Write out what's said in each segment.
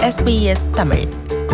SBS Tamil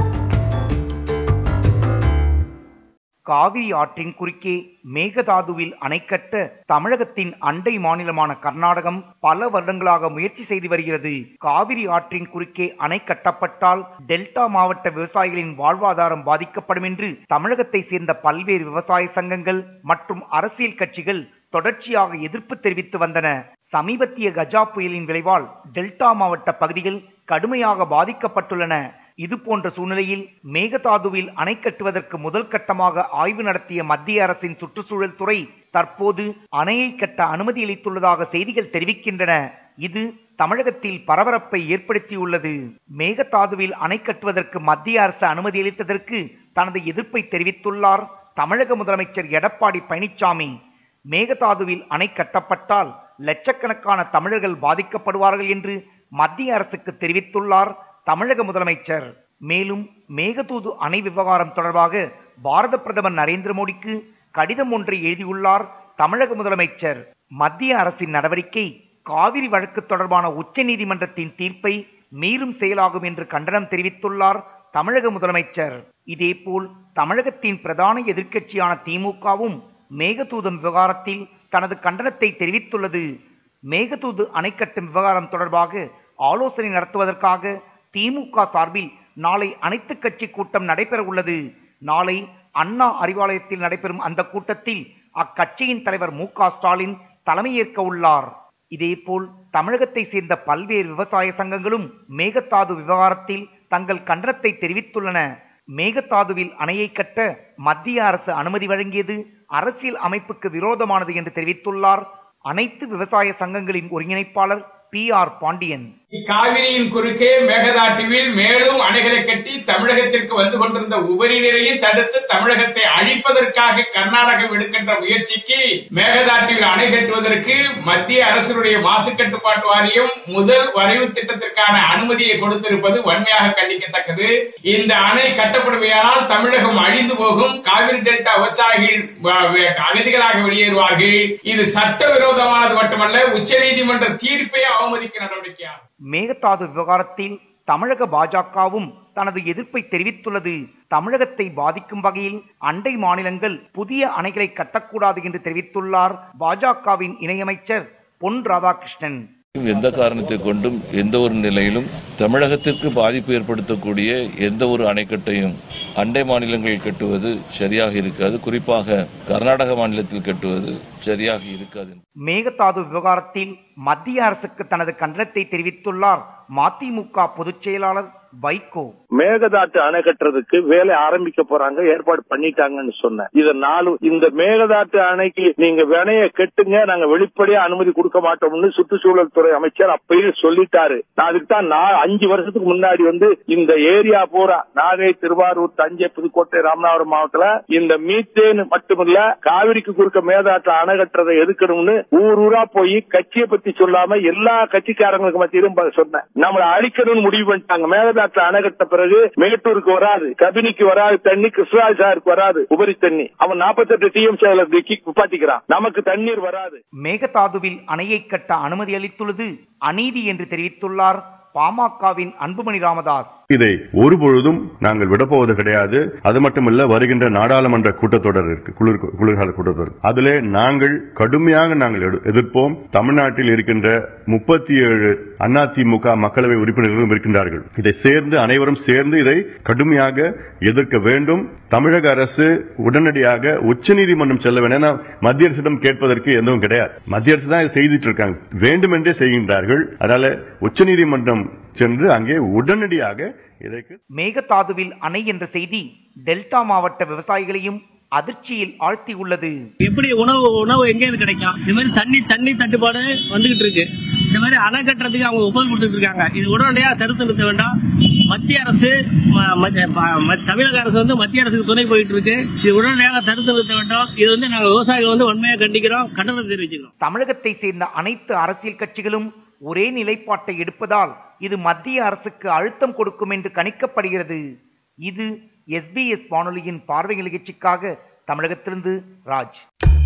Kaveri ஆற்றின் குறுக்கே மேகதாதுவில் அணை கட்ட தமிழகத்தின் அண்டை மாநிலமான கர்நாடகம் பல வருடங்களாக முயற்சி செய்து வருகிறது காவிரி ஆற்றின் குறுக்கே அணை கட்டப்பட்டால் டெல்டா மாவட்ட விவசாயிகளின் வாழ்வாதாரம் பாதிக்கப்படும் என்று தமிழகத்தை சேர்ந்த பல்வேறு விவசாய சங்கங்கள் மற்றும் அரசியல் கட்சிகள் தொடர்ச்சியாக எதிர்ப்பு தெரிவித்து வந்தன சமீபத்திய கஜா புயலின் விளைவால் டெல்டா மாவட்ட பகுதிகள் கடுமையாக பாதிக்கப்பட்டுள்ளன இது போன்ற சூழ்நிலையில் மேகதாதுவில் அணை கட்டுவதற்கு முதல் கட்டமாக ஆய்வு நடத்திய மத்திய அரசின் சுற்றுச்சூழல் துறை தற்போது அணையை கட்ட அனுமதி அளித்துள்ளதாக செய்திகள் தெரிவிக்கின்றன இது தமிழகத்தில் பரபரப்பை ஏற்படுத்தியுள்ளது மேகதாதுவில் அணை கட்டுவதற்கு மத்திய அரசு அனுமதி அளித்ததற்கு தனது எதிர்ப்பை தெரிவித்துள்ளார் தமிழக முதலமைச்சர் எடப்பாடி பழனிசாமி மேகதாதுவில் அணை கட்டப்பட்டால் லட்சக்கணக்கான தமிழர்கள் பாதிக்கப்படுவார்கள் என்று மத்திய அரசுக்கு தெரிவித்துள்ளார் தமிழக முதலமைச்சர் மேலும் மேகதூது அணை விவகாரம் தொடர்பாக பாரத பிரதமர் நரேந்திர மோடிக்கு கடிதம் ஒன்றை எழுதியுள்ளார் தமிழக முதலமைச்சர் மத்திய அரசின் நடவடிக்கை காவிரி வழக்கு தொடர்பான உச்சநீதிமன்றத்தின் தீர்ப்பை மீறும் செயலாகும் என்று கண்டனம் தெரிவித்துள்ளார் தமிழக முதலமைச்சர் இதேபோல் தமிழகத்தின் பிரதான எதிர்க்கட்சியான திமுகவும் மேகதூதம் விவகாரத்தில் தனது கண்டனத்தை தெரிவித்துள்ளது மேகதூது அணை கட்டும் விவகாரம் தொடர்பாக ஆலோசனை நடத்துவதற்காக திமுக சார்பில் நாளை அனைத்து கட்சி கூட்டம் நடைபெற உள்ளது நாளை அண்ணா அறிவாலயத்தில் நடைபெறும் அந்த கூட்டத்தில் அக்கட்சியின் தலைவர் மு க ஸ்டாலின் தலைமையேற்க உள்ளார் இதேபோல் தமிழகத்தை சேர்ந்த பல்வேறு விவசாய சங்கங்களும் மேகதாது விவகாரத்தில் தங்கள் கண்டனத்தை தெரிவித்துள்ளன மேகதாதுவில் அணையை கட்ட மத்திய அரசு அனுமதி வழங்கியது அரசியல் அமைப்புக்கு விரோதமானது என்று தெரிவித்துள்ளார் அனைத்து விவசாய சங்கங்களின் ஒருங்கிணைப்பாளர் பி ஆர் பாண்டியன் காவிரியின் குறுக்கே மேகதாட்டுவில் மேலும் அணைகளை கட்டி தமிழகத்திற்கு வந்து கொண்டிருந்த உபரி நீரையை தடுத்து தமிழகத்தை அழிப்பதற்காக கர்நாடகம் எடுக்கின்ற முயற்சிக்கு மேகதாட்டுவில் அணை கட்டுவதற்கு மத்திய அரசினுடைய மாசு கட்டுப்பாட்டு வாரியம் முதல் வரைவு திட்டத்திற்கான அனுமதியை கொடுத்திருப்பது வன்மையாக கண்டிக்கத்தக்கது இந்த அணை கட்டப்படுமையானால் தமிழகம் அழிந்து போகும் காவிரி டெல்டா விவசாயிகள் வ- அகதிகளாக வெளியேறுவார்கள் இது சட்டவிரோதமானது மட்டுமல்ல உச்சநீதிமன்ற தீர்ப்பை அவமதிக்கும் நடவடிக்கையாகும் மேகதாது விவகாரத்தில் தமிழக பாஜகவும் தனது எதிர்ப்பை தெரிவித்துள்ளது தமிழகத்தை பாதிக்கும் வகையில் அண்டை மாநிலங்கள் புதிய அணைகளை கட்டக்கூடாது என்று தெரிவித்துள்ளார் பாஜகவின் இணையமைச்சர் பொன் ராதாகிருஷ்ணன் எந்த காரணத்தை கொண்டும் எந்த ஒரு நிலையிலும் தமிழகத்திற்கு பாதிப்பு ஏற்படுத்தக்கூடிய எந்த ஒரு அணைக்கட்டையும் அண்டை மாநிலங்களில் கட்டுவது சரியாக இருக்காது குறிப்பாக கர்நாடக மாநிலத்தில் கட்டுவது சரியாக இருக்காது மேகதாது விவகாரத்தில் மத்திய அரசுக்கு தனது கண்டனத்தை தெரிவித்துள்ளார் மதிமுக பொதுச் செயலாளர் வைகோ மேகதாட்டு அணை கட்டுறதுக்கு வேலை ஆரம்பிக்க போறாங்க ஏற்பாடு பண்ணிட்டாங்கன்னு சொன்னேன் இத நாலு இந்த மேகதாட்டு அணைக்கு நீங்க வினைய கெட்டுங்க நாங்க வெளிப்படையா அனுமதி கொடுக்க மாட்டோம்னு சுற்றுச்சூழல் துறை அமைச்சர் அப்பயே சொல்லிட்டாரு நான் அதுக்கு தான் நான் அஞ்சு வருஷத்துக்கு முன்னாடி வந்து இந்த ஏரியா பூரா நாகை திருவாரூர் தஞ்சை புதுக்கோட்டை ராமநாதபுரம் மாவட்டத்துல இந்த மீத்தேன் மட்டுமில்ல காவிரிக்கு குறுக்க மேகதாட்டு அணை கட்டுறதை எதுக்கணும்னு ஊர் ஊரா போய் கட்சியை பத்தி சொல்லாம எல்லா கட்சிக்காரங்களுக்கு மத்தியிலும் ப- சொன்னேன் நம்மளை அழிக்கணும்னு முடிவு பண்ணிட்டாங்க மேகதாட்டுல அணை கட்ட பிறகு மேட்டூருக்கு வராது கபினிக்கு வராது தண்ணி கிருஷ்ணராஜ் சாருக்கு வராது உபரி தண்ணி அவன் நாற்பத்தெட்டு டிஎம் சேல நிப்பாட்டிக்கிறான் நமக்கு தண்ணீர் வராது மேகதாதுவில் அணையை கட்ட அனுமதி அளித்துள்ளது அநீதி என்று தெரிவித்துள்ளார் பாமகவின் அன்புமணி ராமதாஸ் இதை ஒருபொழுதும் நாங்கள் விடப்போவது கிடையாது அது மட்டுமல்ல வருகின்ற நாடாளுமன்ற கூட்டத்தொடர் இருக்கு குளிர் குளிர்கால கூட்டத்தொடர் அதிலே நாங்கள் கடுமையாக நாங்கள் எடு- எதிர்ப்போம் தமிழ்நாட்டில் இருக்கின்ற முப்பத்தி ஏழு அதிமுக மக்களவை உறுப்பினர்களும் இருக்கின்றார்கள் இதை சேர்ந்து அனைவரும் சேர்ந்து இதை கடுமையாக எதிர்க்க வேண்டும் தமிழக அரசு உடனடியாக உச்சநீதிமன்றம் செல்ல வேண்டும் ஏன்னா மத்திய அரசிடம் கேட்பதற்கு எதுவும் கிடையாது மத்திய அரசு தான் இதை செய்துட்டு இருக்காங்க வேண்டுமென்றே செய்கின்றார்கள் அதனால உச்சநீதிமன்றம் சென்று அங்கே உடனடியாக இதற்கு மேகதாதுவில் அணை என்ற செய்தி டெல்டா மாவட்ட விவசாயிகளையும் அதிர்ச்சியில் ஆழ்த்தியுள்ளது எப்படி உணவு உணவு எங்க இருந்து கிடைக்கும் இந்த மாதிரி தண்ணி தண்ணி தட்டுப்பாடு வந்துகிட்டு இருக்கு இந்த மாதிரி அணை கட்டுறதுக்கு அவங்க ஒப்புதல் கொடுத்துட்டு இருக்காங்க இது உடனடியாக தடுத்து நிறுத்த வேண்டாம் மத்திய அரசு ம- ம- ப- ம- தமிழக அரசு வந்து மத்திய அரசுக்கு துணை போயிட்டு இருக்கு இது உடனடியாக தடுத்து நிறுத்த வேண்டும் இது வந்து நாங்க விவசாயிகள் வந்து உண்மையாக கண்டிக்கிறோம் கண்டனம் தெரிவிச்சுக்கிறோம் தமிழகத்தை சேர்ந்த அனைத்து அரசியல் கட்சிகளும் ஒரே நிலைப்பாட்டை எடுப்பதால் இது மத்திய அரசுக்கு அழுத்தம் கொடுக்கும் என்று கணிக்கப்படுகிறது இது எஸ்பிஎஸ் வானொலியின் பார்வை நிகழ்ச்சிக்காக தமிழகத்திலிருந்து ராஜ்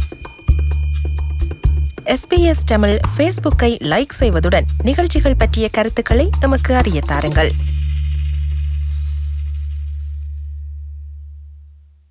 SBS தமிழ் ஃபேஸ்புக்கை லைக் செய்வதுடன் நிகழ்ச்சிகள் பற்றிய கருத்துக்களை எமக்கு அறிய தாருங்கள்